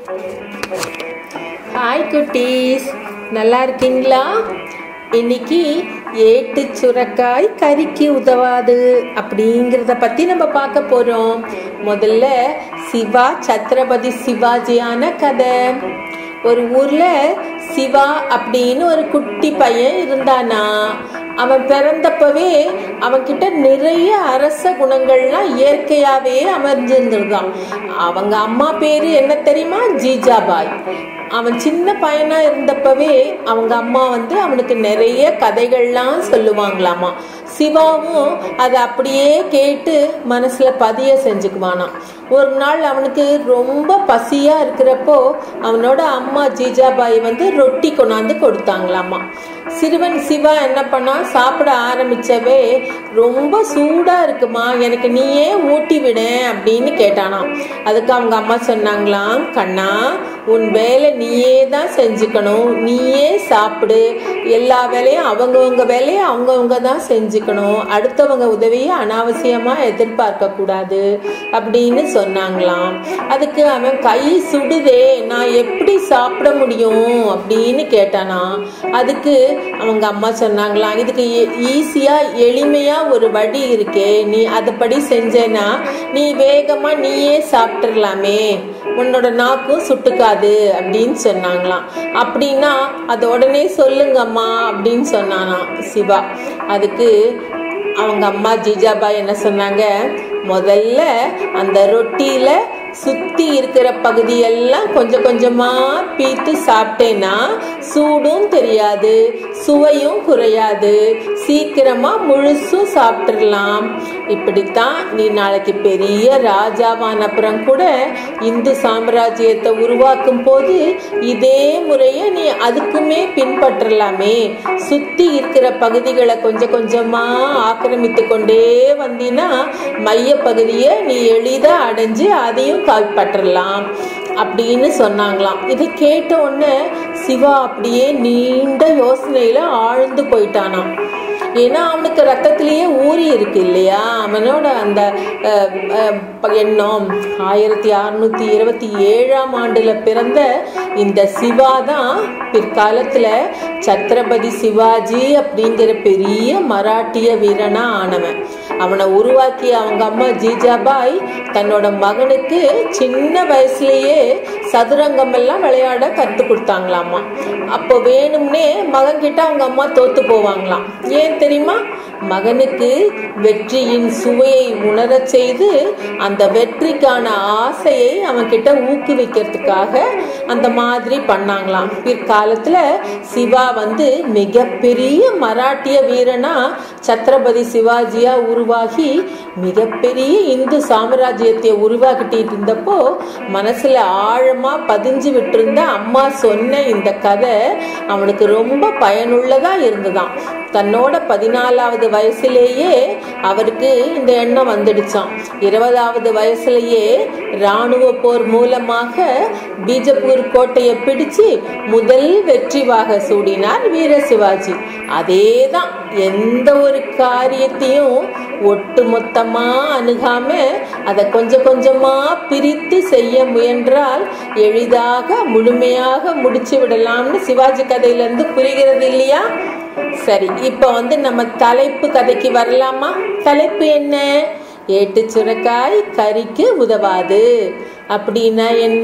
hi குட்டீஸ் நல்லா இருக்கீங்களா இன்னைக்கு ஏட்டு சுரக்காய் கறிக்கு உதவாது அப்படிங்கிறத பத்தி நம்ம பார்க்க போறோம் முதல்ல சிவா சத்ரபதி சிவாஜியான கதை ஒரு ஊர்ல சிவா அப்படின்னு ஒரு குட்டி பையன் இருந்தானா அவன் பிறந்தப்பவே அவன்கிட்ட நிறைய அரச குணங்கள்லாம் இயற்கையாவே அமர்ந்திருந்திருந்தான் அவங்க அம்மா பேரு என்ன தெரியுமா ஜீஜாபாய் அவன் சின்ன பையனா இருந்தப்பவே அவங்க அம்மா வந்து அவனுக்கு நிறைய கதைகள்லாம் சொல்லுவாங்களாமா சிவாவும் அதை அப்படியே கேட்டு மனசுல பதிய செஞ்சுக்குவானாம் ஒரு நாள் அவனுக்கு ரொம்ப பசியா இருக்கிறப்போ அவனோட அம்மா ஜீஜாபாய் வந்து ரொட்டி கொண்டாந்து கொடுத்தாங்களாமா சிறுவன் சிவா என்ன பண்ணா சாப்பிட ஆரம்பிச்சவே ரொம்ப சூடா இருக்குமா எனக்கு நீயே ஊட்டி விட அப்படின்னு கேட்டானாம் அதுக்கு அவங்க அம்மா சொன்னாங்களாம் கண்ணா உன் வேலை நீயே தான் செஞ்சுக்கணும் நீயே சாப்பிடு எல்லா வேலையும் அவங்கவுங்க வேலையை அவங்கவுங்க தான் செஞ்சுக்கணும் அடுத்தவங்க உதவியை அனாவசியமா எதிர்பார்க்க கூடாது அப்படின்னு சொன்னாங்களாம் அதுக்கு அவன் கை சுடுதே நான் எப்படி சாப்பிட முடியும் அப்படின்னு கேட்டானா அதுக்கு அவங்க அம்மா சொன்னாங்களாம் இதுக்கு ஈஸியா எளிமையா ஒரு வழி இருக்கே நீ அதுபடி செஞ்சேன்னா நீ வேகமா நீயே சாப்பிட்டுடலாமே உன்னோட நாக்கும் சுட்டுக்காது அப்படின்னு சொன்னாங்களாம் அப்படின்னா அது உடனே சொல்லுங்கம்மா அப்படின்னு சொன்னானா சிவா அதுக்கு அவங்க அம்மா ஜிஜாபாய் என்ன சொன்னாங்க முதல்ல அந்த ரொட்டியில சுத்தி இருக்கிற பகுதியெல்லாம் கொஞ்சம் கொஞ்சமா பீத்து சாப்பிட்டேன்னா சூடும் தெரியாது சுவையும் குறையாது சீக்கிரமா முழுசும் சாப்பிட்டுடலாம் இப்படித்தான் நீ நாளைக்கு பெரிய ராஜாவான அப்புறம் கூட இந்து சாம்ராஜ்யத்தை உருவாக்கும் போது இதே முறையை நீ அதுக்குமே பின்பற்றலாமே சுத்தி இருக்கிற பகுதிகளை கொஞ்சம் கொஞ்சமா ஆக்கிரமித்து கொண்டே வந்தீங்கன்னா மைய பகுதியை நீ எளிதா அடைஞ்சு அதையும் காப்பற்றலாம் அப்படின்னு சொன்னாங்களாம் இதை கேட்ட உடனே சிவா அப்படியே நீண்ட யோசனையில ஆழ்ந்து போயிட்டானாம் ஏன்னா அவனுக்கு ரத்தத்திலேயே ஊறி இருக்கு இல்லையா அவனோட அந்த எண்ணம் ஆயிரத்தி அறுநூத்தி இருபத்தி ஏழாம் ஆண்டுல பிறந்த இந்த சிவா தான் பிற்காலத்துல சத்ரபதி சிவாஜி அப்படிங்கிற பெரிய மராட்டிய வீரனா ஆனவன் அவனை உருவாக்கிய அவங்க அம்மா ஜீஜாபாய் தன்னோட மகனுக்கு சின்ன வயசுலயே சதுரங்கம் எல்லாம் விளையாட கத்து கொடுத்தாங்களாமா அப்போ வேணும்னே மகன் கிட்ட அவங்க அம்மா தோத்து போவாங்களாம் ஏன் தெரியுமா மகனுக்கு வெற்றியின் சுவையை உணரச் செய்து அந்த வெற்றிக்கான ஆசையை அவன் கிட்ட ஊக்குவிக்கிறதுக்காக அந்த மாதிரி பண்ணாங்களாம் பிற்காலத்துல சிவா வந்து மிகப்பெரிய மராட்டிய வீரனா சத்ரபதி சிவாஜியா உருவாகி மிகப்பெரிய இந்து சாம்ராஜ்யத்தை உருவாக்கிட்டு இருந்தப்போ மனசுல ஆழமா பதிஞ்சு விட்டிருந்த அம்மா சொன்ன இந்த கதை அவனுக்கு ரொம்ப பயனுள்ளதா இருந்ததாம் தன்னோட பதினாலாவது வயசுலேயே அவருக்கு இந்த எண்ணம் வந்துடுச்சான் இருபதாவது வயசுலயே ராணுவ போர் மூலமாக பீஜப்பூர் கோட்டையை பிடிச்சு முதல் வெற்றி வாக சூடினார் வீர சிவாஜி அதேதான் எந்த ஒரு காரியத்தையும் ஒட்டு மொத்தமா அணுகாம அதை கொஞ்சம் கொஞ்சமா பிரித்து செய்ய முயன்றால் எளிதாக முழுமையாக முடிச்சு விடலாம்னு சிவாஜி கதையில இருந்து புரிகிறது இல்லையா சரி இப்ப வந்து நம்ம தலைப்பு கதைக்கு வரலாமா தலைப்பு என்ன ஏட்டு சுரக்காய் கறிக்கு உதவாது அப்படின்னா என்ன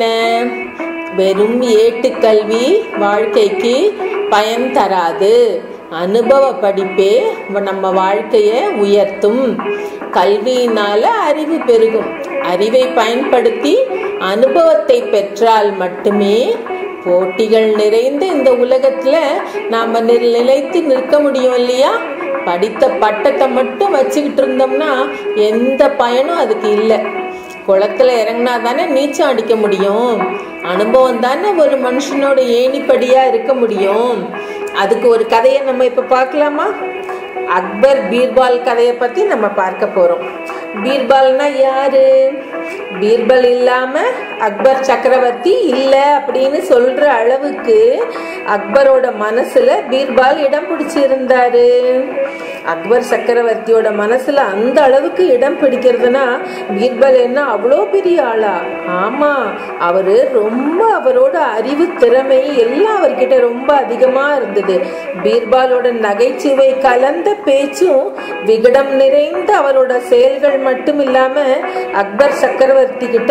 வெறும் ஏட்டு கல்வி வாழ்க்கைக்கு பயன் தராது அனுபவ படிப்பே நம்ம வாழ்க்கைய உயர்த்தும் கல்வியினால அறிவு பெருகும் அறிவை பயன்படுத்தி அனுபவத்தை பெற்றால் மட்டுமே போட்டிகள் நிறைந்த இந்த உலகத்துல நாம நிலைத்து நிற்க முடியும் இல்லையா படித்த பட்டத்தை மட்டும் வச்சுக்கிட்டு இருந்தோம்னா எந்த பயனும் அதுக்கு இல்லை குளத்துல இறங்கினா தானே நீச்சல் அடிக்க முடியும் அனுபவம் தானே ஒரு மனுஷனோட ஏணிப்படியா இருக்க முடியும் அதுக்கு ஒரு கதையை நம்ம இப்ப பார்க்கலாமா அக்பர் பீர்பால் கதையை பத்தி நம்ம பார்க்க போறோம் பீர்பால்னா யாரு பீர்பல் இல்லாம அக்பர் சக்கரவர்த்தி இல்ல அப்படின்னு சொல்ற அளவுக்கு அக்பரோட மனசுல பீர்பால் இடம் பிடிச்சிருந்தாரு அக்பர் சக்கரவர்த்தியோட மனசுல அந்த அளவுக்கு இடம் பிடிக்கிறதுனா பீர்பல் என்ன அவ்வளோ பெரிய ஆளா ஆமா அவரு ரொம்ப அவரோட அறிவு திறமை எல்லாம் அவர்கிட்ட ரொம்ப அதிகமா இருந்தது பீர்பாலோட நகைச்சுவை கலந்த பேச்சும் விகடம் நிறைந்த அவரோட செயல்கள் மட்டும் இல்லாம அக்பர் சக்கரவர்த்தி கிட்ட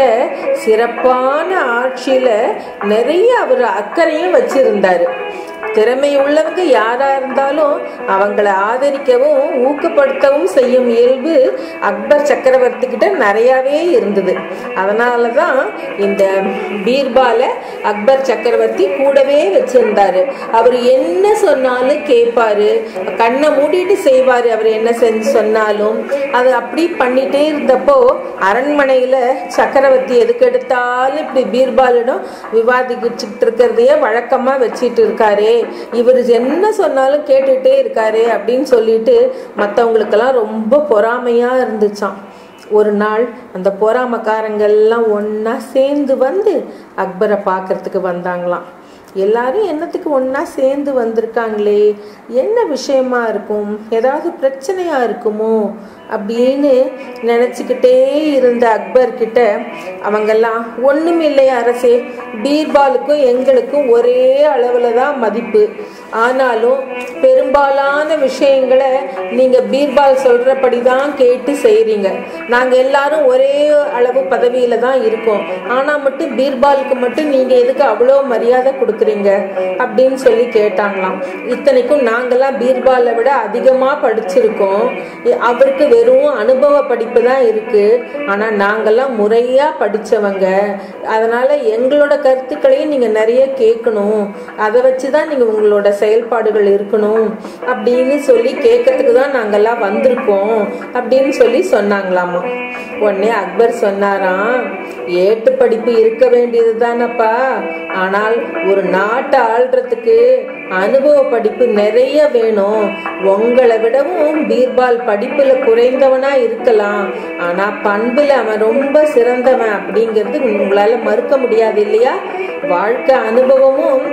சிறப்பான ஆட்சியில நிறைய அவர் அக்கறையும் வச்சிருந்தாரு திறமை உள்ளவங்க யாரா இருந்தாலும் அவங்கள ஆதரிக்கவும் ஊக்கப்படுத்தவும் செய்யும் இயல்பு அக்பர் சக்கரவர்த்தி கிட்ட நிறையாவே இருந்தது அதனால தான் இந்த பீர்பால அக்பர் சக்கரவர்த்தி கூடவே வச்சிருந்தாரு அவர் என்ன சொன்னாலும் கேட்பாரு கண்ணை மூடிட்டு செய்வாரு அவர் என்ன செஞ்சு சொன்னாலும் அது அப்படி பண்ணிட்டே இருந்தப்போ அரண்மனையில சக்கரவர்த்தி எதுக்கு எடுத்தாலும் இப்படி பீர்பாலிடம் விவாதிச்சுட்டு இருக்கிறதையே வழக்கமா வச்சிட்டு இருக்காரு இவர் என்ன சொன்னாலும் கேட்டுட்டே இருக்காரு அப்படின்னு சொல்லிட்டு மற்றவங்களுக்கெல்லாம் ரொம்ப பொறாமையா இருந்துச்சாம் ஒரு நாள் அந்த பொறாமக்காரங்கள்லாம் ஒன்றா சேர்ந்து வந்து அக்பரை பார்க்கறதுக்கு வந்தாங்களாம் எல்லாரும் என்னத்துக்கு ஒன்றா சேர்ந்து வந்திருக்காங்களே என்ன விஷயமா இருக்கும் ஏதாவது பிரச்சனையா இருக்குமோ அப்படின்னு நினச்சிக்கிட்டே இருந்த அக்பர் கிட்ட அவங்கெல்லாம் ஒன்றும் இல்லை அரசே பீர்பாலுக்கும் எங்களுக்கும் ஒரே அளவில் தான் மதிப்பு ஆனாலும் பெரும்பாலான விஷயங்களை நீங்கள் பீர்பால் சொல்கிறபடி தான் கேட்டு செய்கிறீங்க நாங்கள் எல்லாரும் ஒரே அளவு பதவியில் தான் இருக்கோம் ஆனால் மட்டும் பீர்பாலுக்கு மட்டும் நீங்கள் எதுக்கு அவ்வளோ மரியாதை கொடுக்குறீங்க அப்படின்னு சொல்லி கேட்டாங்களாம் இத்தனைக்கும் நாங்கள்லாம் பீர்பாலை விட அதிகமாக படிச்சிருக்கோம் அவருக்கு வெறும் அனுபவ படிப்பு தான் இருக்கு ஆனால் நாங்கள்லாம் முறையாக படித்தவங்க அதனால எங்களோட கருத்துக்களையும் நீங்கள் நிறைய கேட்கணும் அதை வச்சு தான் நீங்கள் உங்களோட செயல்பாடுகள் இருக்கணும் அப்படின்னு சொல்லி கேட்கறதுக்கு தான் நாங்கள்லாம் வந்திருக்கோம் அப்படின்னு சொல்லி சொன்னாங்களாமா உடனே அக்பர் சொன்னாராம் ஏட்டு படிப்பு இருக்க வேண்டியது தானப்பா ஆனால் ஒரு நாட்டை ஆள்றதுக்கு அனுபவ படிப்பு நிறைய வேணும் உங்களை விடவும் பீர்பால் படிப்புல குறைந்தவனா இருக்கலாம் ஆனா பண்புல அவன் ரொம்ப சிறந்தவன் அப்படிங்கிறது உங்களால மறுக்க முடியாது இல்லையா வாழ்க்கை அனுபவமும்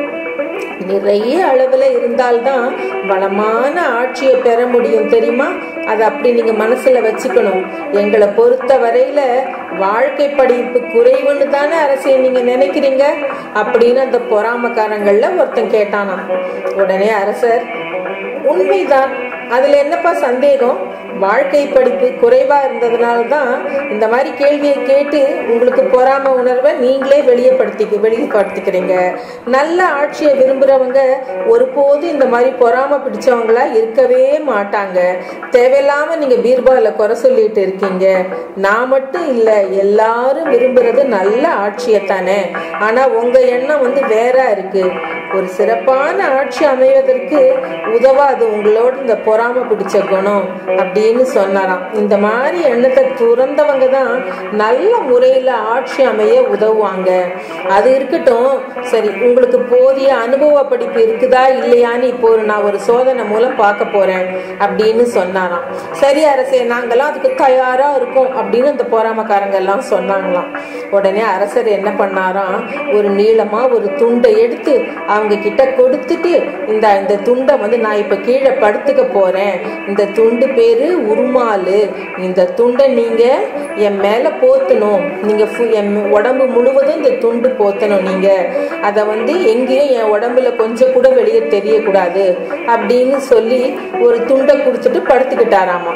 நிறைய அளவில் இருந்தால்தான் வளமான ஆட்சியை பெற முடியும் தெரியுமா அதை அப்படி நீங்கள் மனசில் வச்சுக்கணும் எங்களை பொறுத்த வரையில வாழ்க்கை படிப்பு குறைவுன்னு தானே அரசே நீங்கள் நினைக்கிறீங்க அப்படின்னு அந்த பொறாமக்காரங்கள்ல ஒருத்தன் கேட்டானா உடனே அரசர் உண்மைதான் அதுல என்னப்பா சந்தேகம் வாழ்க்கை படிப்பு குறைவா இருந்ததுனால தான் இந்த மாதிரி கேள்வியை கேட்டு உங்களுக்கு பொறாம உணர்வை நீங்களே வெளியப்படுத்தி வெளிப்படுத்திக்கிறீங்க நல்ல ஆட்சியை விரும்புறவங்க ஒருபோது இந்த மாதிரி பொறாம பிடிச்சவங்களா இருக்கவே மாட்டாங்க தேவையில்லாம நீங்க பீர்பால குறை சொல்லிட்டு இருக்கீங்க நான் மட்டும் இல்ல எல்லாரும் விரும்புறது நல்ல ஆட்சியை தானே ஆனா உங்க எண்ணம் வந்து வேற இருக்கு ஒரு சிறப்பான ஆட்சி அமைவதற்கு உதவாது உங்களோட இந்த பொறாம பிடிச்ச குணம் அப்படின்னு சொன்னாராம் இந்த மாதிரி எண்ணத்தை துறந்தவங்க தான் நல்ல முறையில் ஆட்சி அமைய உதவுவாங்க அது இருக்கட்டும் சரி உங்களுக்கு போதிய அனுபவ படிப்பு இருக்குதா இல்லையான்னு இப்போ ஒரு நான் ஒரு சோதனை மூலம் பார்க்க போறேன் அப்படின்னு சொன்னாராம் சரி அரசே நாங்கெல்லாம் அதுக்கு தயாரா இருக்கோம் அப்படின்னு அந்த பொறாமக்காரங்க எல்லாம் சொன்னாங்களாம் உடனே அரசர் என்ன பண்ணாராம் ஒரு நீளமா ஒரு துண்டை எடுத்து அவங்க கிட்ட கொடுத்துட்டு இந்த இந்த துண்டை வந்து நான் இப்ப கீழே படுத்துக்க போறேன் இந்த துண்டு பேரு உருமாலு இந்த துண்டை நீங்க என் மேல போத்தணும் நீங்க ஃபு- என் உடம்பு முழுவதும் இந்த துண்டு போத்தணும் நீங்க அதை வந்து எங்கேயும் என் உடம்புல கொஞ்சம் கூட வெளியே தெரியக்கூடாது அப்படின்னு சொல்லி ஒரு துண்டை கொடுத்துட்டு படுத்துக்கிட்டாராமா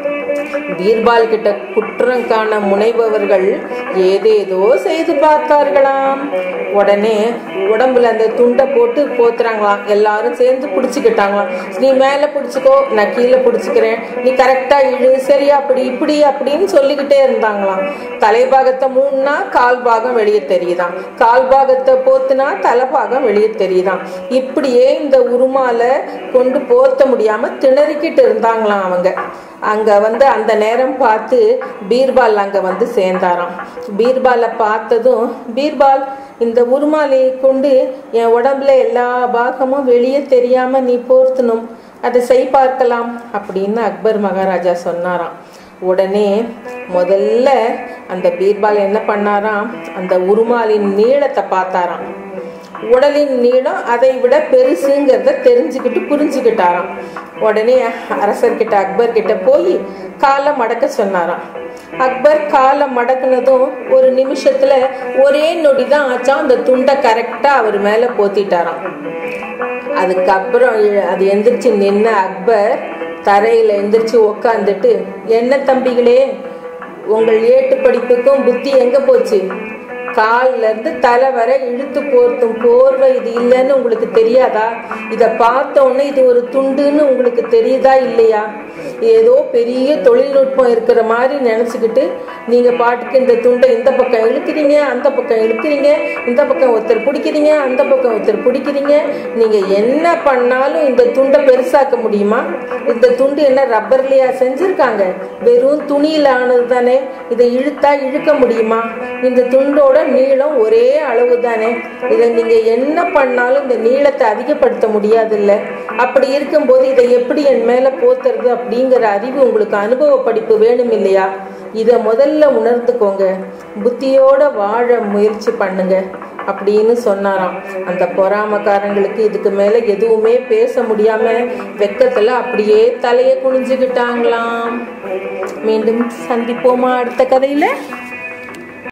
பீர்பால் கிட்ட குற்றம் காண முனைபவர்கள் ஏதேதோ செய்து பார்த்தார்களாம் உடனே உடம்புல அந்த துண்டை போட்டு போத்துறாங்களாம் எல்லாரும் சேர்ந்து பிடிச்சிக்கிட்டாங்களாம் நீ மேல பிடிச்சிக்கோ நான் கீழே பிடிச்சிக்கிறேன் நீ கரெக்டா இழு சரி அப்படி இப்படி அப்படின்னு சொல்லிக்கிட்டே இருந்தாங்களாம் தலைபாகத்தை மூணுனா கால் பாகம் வெளியே தெரியுதாம் கால் பாகத்தை போத்துனா தலைபாகம் வெளியே தெரியுதாம் இப்படியே இந்த உருமால கொண்டு போத்த முடியாம திணறிக்கிட்டு இருந்தாங்களாம் அவங்க அங்க வந்து அந்த நேரம் பார்த்து பீர்பால் அங்க வந்து சேர்ந்தாராம் பீர்பாலை பார்த்ததும் பீர்பால் இந்த உருமாலையை கொண்டு என் உடம்புல எல்லா பாகமும் வெளியே தெரியாம நீ போர்த்தணும் அதை செய் பார்க்கலாம் அப்படின்னு அக்பர் மகாராஜா சொன்னாராம் உடனே முதல்ல அந்த பீர்பால் என்ன பண்ணாராம் அந்த உருமாலின் நீளத்தை பார்த்தாராம் உடலின் நீளம் அதை விட பெருசுங்கிறத தெரிஞ்சுக்கிட்டு புரிஞ்சுக்கிட்டாராம் உடனே அரசர்கிட்ட அக்பர் கிட்ட போய் காலை மடக்க சொன்னாராம் அக்பர் காலை மடக்குனதும் ஒரு நிமிஷத்துல ஒரே நொடி தான் ஆச்சாம் அந்த துண்டை கரெக்டா அவர் மேல போத்திட்டாராம் அதுக்கப்புறம் எ- அது எந்திரிச்சு நின்ன அக்பர் தரையில எந்திரிச்சு உக்காந்துட்டு என்ன தம்பிகளே உங்கள் ஏட்டு படிப்புக்கும் புத்தி எங்க போச்சு கால்ல இருந்து தலை வரை இழுத்து போர்த்தும் போர்வை இது இல்லைன்னு உங்களுக்கு தெரியாதா இதை பார்த்த உடனே இது ஒரு துண்டுன்னு உங்களுக்கு தெரியுதா இல்லையா ஏதோ பெரிய தொழில்நுட்பம் இருக்கிற மாதிரி நினச்சிக்கிட்டு நீங்கள் பாட்டுக்கு இந்த துண்டை இந்த பக்கம் இழுக்கிறீங்க அந்த பக்கம் இழுக்கிறீங்க இந்த பக்கம் ஒருத்தர் பிடிக்கிறீங்க அந்த பக்கம் ஒருத்தர் பிடிக்கிறீங்க நீங்கள் என்ன பண்ணாலும் இந்த துண்டை பெருசாக்க முடியுமா இந்த துண்டு என்ன ரப்பர்லையா செஞ்சுருக்காங்க வெறும் துணியில் ஆனது தானே இதை இழுத்தா இழுக்க முடியுமா இந்த துண்டோட நீளம் ஒரே அளவு தானே இதை நீங்கள் என்ன பண்ணாலும் இந்த நீளத்தை அதிகப்படுத்த முடியாதுல்ல அப்படி இருக்கும்போது இதை எப்படி என் மேலே போத்துறது அப்படிங்கிற அறிவு உங்களுக்கு அனுபவ படிப்பு வேணும் இல்லையா இதை முதல்ல உணர்ந்துக்கோங்க புத்தியோட வாழ முயற்சி பண்ணுங்க அப்படின்னு சொன்னாராம் அந்த பொறாமக்காரங்களுக்கு இதுக்கு மேல எதுவுமே பேச முடியாம வெக்கத்துல அப்படியே தலையை குனிஞ்சுக்கிட்டாங்களாம் மீண்டும் சந்திப்போமா அடுத்த கதையில